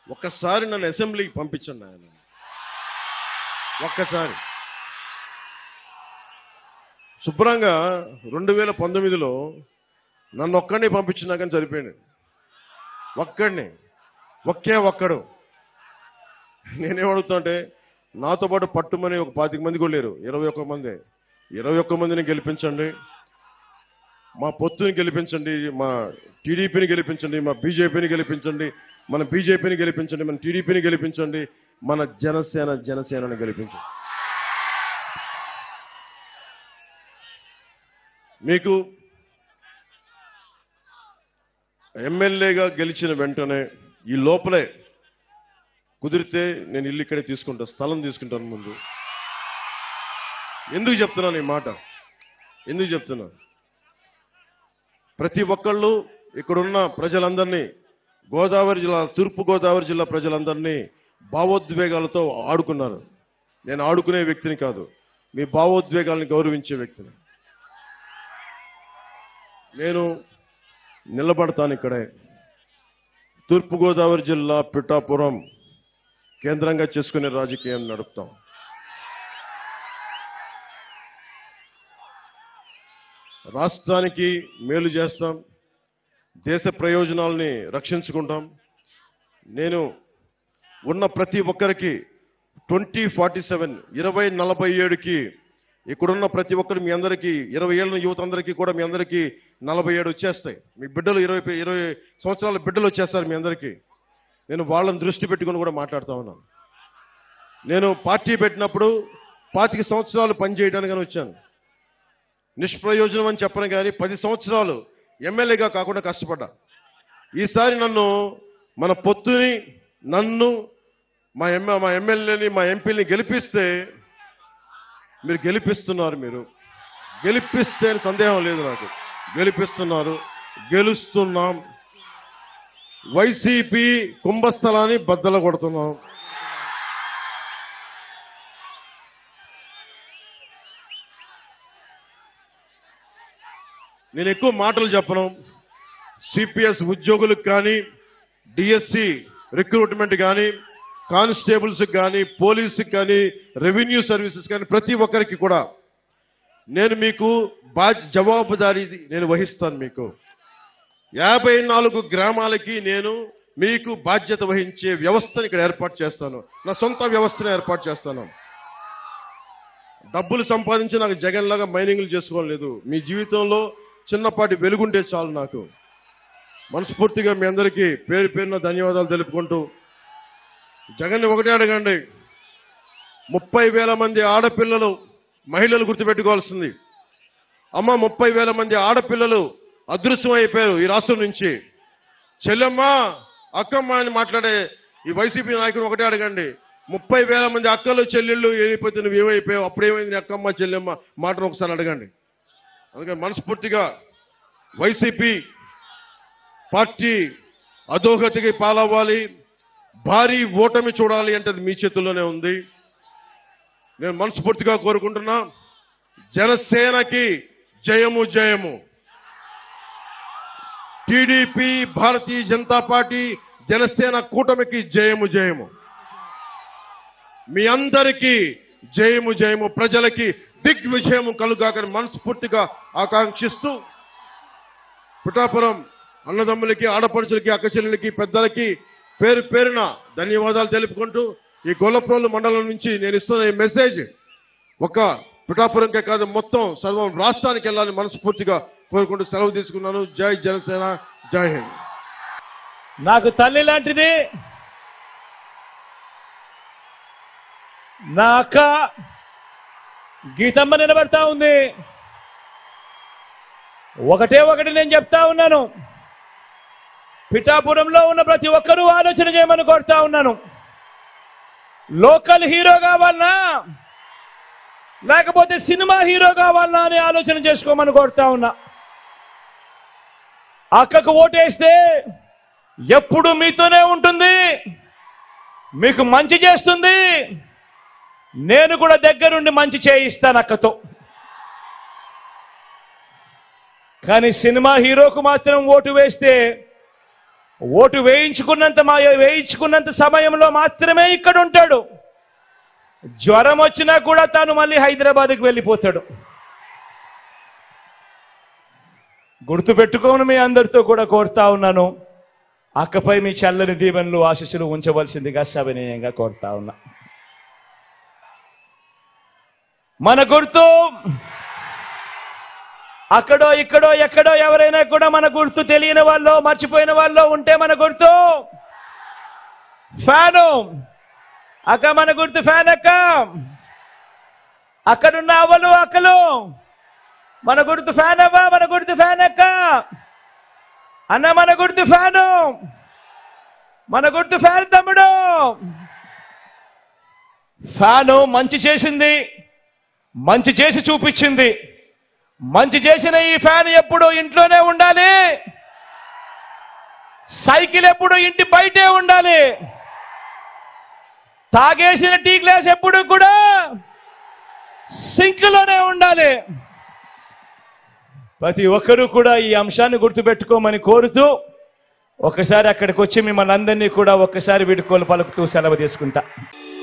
ఒక్కసారి నన్ను అసెంబ్లీకి పంపించండి ఆయన ఒక్కసారి శుభ్రంగా రెండు వేల పంతొమ్మిదిలో నన్ను ఒక్కడిని పంపించినా కానీ సరిపోయింది ఒక్కడిని ఒకే ఒక్కడు నేనేమడుగుతా అంటే నాతో పాటు పట్టుమని ఒక పాతిక మంది కూడా లేరు ఇరవై ఒక్క మంది ఇరవై ఒక్క మందిని గెలిపించండి మా పొత్తుని గెలిపించండి మా టీడీపీని గెలిపించండి మా బీజేపీని గెలిపించండి మన బీజేపీని గెలిపించండి మన టీడీపీని గెలిపించండి మన జనసేన జనసేనని గెలిపించండి మీకు ఎమ్మెల్యేగా గెలిచిన వెంటనే ఈ లోపలే కుదిరితే నేను ఇల్లు ఇక్కడే తీసుకుంటా స్థలం తీసుకుంటాను ముందు ఎందుకు చెప్తున్నాను ఈ మాట ఎందుకు చెప్తున్నాను ప్రతి ఒక్కళ్ళు ఇక్కడున్న ప్రజలందరినీ గోదావరి జిల్లా తూర్పు గోదావరి జిల్లా ప్రజలందరినీ భావోద్వేగాలతో ఆడుకున్నారు నేను ఆడుకునే వ్యక్తిని కాదు మీ భావోద్వేగాలను గౌరవించే వ్యక్తిని నేను నిలబడతాను ఇక్కడే తూర్పు గోదావరి జిల్లా పిఠాపురం కేంద్రంగా చేసుకునే రాజకీయం నడుపుతాం రాష్ట్రానికి మేలు చేస్తాం దేశ ప్రయోజనాల్ని రక్షించుకుంటాం నేను ఉన్న ప్రతి ఒక్కరికి ట్వంటీ ఫార్టీ సెవెన్ ఇరవై నలభై ఏడుకి ఇక్కడున్న ప్రతి ఒక్కరు మీ అందరికీ ఇరవై ఏళ్ళ యువత అందరికీ కూడా మీ అందరికీ నలభై ఏడు వచ్చేస్తాయి మీ బిడ్డలు ఇరవై ఇరవై సంవత్సరాల బిడ్డలు వచ్చేస్తారు మీ అందరికీ నేను వాళ్ళని దృష్టి పెట్టుకుని కూడా మాట్లాడుతా ఉన్నాను నేను పార్టీ పెట్టినప్పుడు పాతిక సంవత్సరాలు పనిచేయడానికని వచ్చాను నిష్ప్రయోజనం అని చెప్పను కానీ పది సంవత్సరాలు ఎమ్మెల్యేగా కాకుండా కష్టపడ్డా ఈసారి నన్ను మన పొత్తుని నన్ను మా ఎమ్మె మా ఎమ్మెల్యేని మా ఎంపీని గెలిపిస్తే మీరు గెలిపిస్తున్నారు మీరు గెలిపిస్తే అని సందేహం లేదు నాకు గెలిపిస్తున్నారు గెలుస్తున్నాం వైసీపీ కుంభస్థలాన్ని బద్దల కొడుతున్నాం నేను ఎక్కువ మాటలు చెప్పను సిపిఎస్ ఉద్యోగులకు కానీ డిఎస్సి రిక్రూట్మెంట్ కానీ కానిస్టేబుల్స్ కానీ పోలీసుకి కానీ రెవెన్యూ సర్వీసెస్ కానీ ప్రతి ఒక్కరికి కూడా నేను మీకు బాధ్య జవాబుదారీ నేను వహిస్తాను మీకు యాభై నాలుగు గ్రామాలకి నేను మీకు బాధ్యత వహించే వ్యవస్థను ఇక్కడ ఏర్పాటు చేస్తాను నా సొంత వ్యవస్థను ఏర్పాటు చేస్తాను డబ్బులు సంపాదించి నాకు జగన్ లాగా మైనింగ్లు చేసుకోలేదు మీ జీవితంలో చిన్నపాటి వెలుగుంటే చాలు నాకు మనస్ఫూర్తిగా మీ అందరికీ పేరు పేరున ధన్యవాదాలు తెలుపుకుంటూ జగన్ ఒకటే అడగండి ముప్పై వేల మంది ఆడపిల్లలు మహిళలు గుర్తుపెట్టుకోవాల్సింది అమ్మ ముప్పై వేల మంది ఆడపిల్లలు అదృశ్యం అయిపోయారు ఈ రాష్ట్రం నుంచి చెల్లెమ్మ అక్కమ్మ అని మాట్లాడే ఈ వైసీపీ నాయకులు ఒకటే అడగండి ముప్పై వేల మంది అక్కలు చెల్లెళ్ళు వెళ్ళిపోతే నువ్వు ఏమైపోయావు అప్పుడేమైంది నీ అక్కమ్మ చెల్లెమ్మ మాటను ఒకసారి అడగండి అందుకని మనస్ఫూర్తిగా వైసీపీ పార్టీ అధోగతికి పాలవ్వాలి భారీ ఓటమి చూడాలి అంటే అది మీ చేతుల్లోనే ఉంది నేను మనస్ఫూర్తిగా కోరుకుంటున్నా జనసేనకి జయము జయము టీడీపీ భారతీయ జనతా పార్టీ జనసేన కూటమికి జయము జయము మీ అందరికీ జయము జయము ప్రజలకి దిగ్విజయము కలుగాకని మనస్ఫూర్తిగా ఆకాంక్షిస్తూ పిఠాపురం అన్నదమ్ములకి ఆడపడుచులకి అక్కచెల్లెలకి పెద్దలకి పేరు పేరున ధన్యవాదాలు తెలుపుకుంటూ ఈ గొల్లప్రోలు మండలం నుంచి నేను ఇస్తున్న ఈ మెసేజ్ ఒక పిఠాపురంకే కాదు మొత్తం సర్వం రాష్ట్రానికి వెళ్ళాలని మనస్ఫూర్తిగా కోరుకుంటూ సెలవు తీసుకున్నాను జై జనసేన జై హింద్ నాకు తల్లి లాంటిది నా అక్క గీతమ్మ నిలబడతా ఉంది ఒకటే ఒకటి నేను చెప్తా ఉన్నాను పిఠాపురంలో ఉన్న ప్రతి ఒక్కరూ ఆలోచన చేయమని కోరుతా ఉన్నాను లోకల్ హీరో కావాలనా లేకపోతే సినిమా హీరో కావాలనా అని ఆలోచన చేసుకోమని కోరుతా ఉన్నా అక్కకు ఓటేస్తే ఎప్పుడు మీతోనే ఉంటుంది మీకు మంచి చేస్తుంది నేను కూడా దగ్గరుండి మంచి చేయిస్తాను అక్కతో కానీ సినిమా హీరోకు మాత్రం ఓటు వేస్తే ఓటు వేయించుకున్నంత మా వేయించుకున్నంత సమయంలో మాత్రమే ఇక్కడ ఉంటాడు జ్వరం వచ్చినా కూడా తాను మళ్ళీ హైదరాబాద్కి వెళ్ళిపోతాడు గుర్తు పెట్టుకోను మీ అందరితో కూడా కోరుతా ఉన్నాను అక్కపై మీ చల్లని దీవెనలు ఆశీస్సులు ఉంచవలసిందిగా సవినయంగా కోరుతా ఉన్నా మన గుర్తు అక్కడో ఇక్కడో ఎక్కడో ఎవరైనా కూడా మన గుర్తు తెలియని వాళ్ళు మర్చిపోయిన వాళ్ళు ఉంటే మన గుర్తు ఫ్యాను అక్క మన గుర్తు ఫ్యాన్ అక్క అక్కడున్న అవ్వలు అక్కలు మన గుర్తు ఫ్యాన్ అవ్వ మన గుర్తు ఫ్యాన్ అక్క అన్న మన గుర్తు ఫ్యాను మన గుర్తు ఫ్యాన్ తమ్ముడు ఫ్యాను మంచి చేసింది మంచి చేసి చూపించింది మంచి చేసిన ఈ ఫ్యాన్ ఎప్పుడు ఇంట్లోనే ఉండాలి సైకిల్ ఎప్పుడు ఇంటి బయటే ఉండాలి తాగేసిన టీ గ్లాస్ ఎప్పుడు కూడా సింక్లోనే ఉండాలి ప్రతి ఒక్కరూ కూడా ఈ అంశాన్ని గుర్తుపెట్టుకోమని కోరుతూ ఒకసారి అక్కడికి వచ్చి మిమ్మల్ని అందరినీ కూడా ఒక్కసారి వీడుకోలు పలుకుతూ సెలవు తీసుకుంటా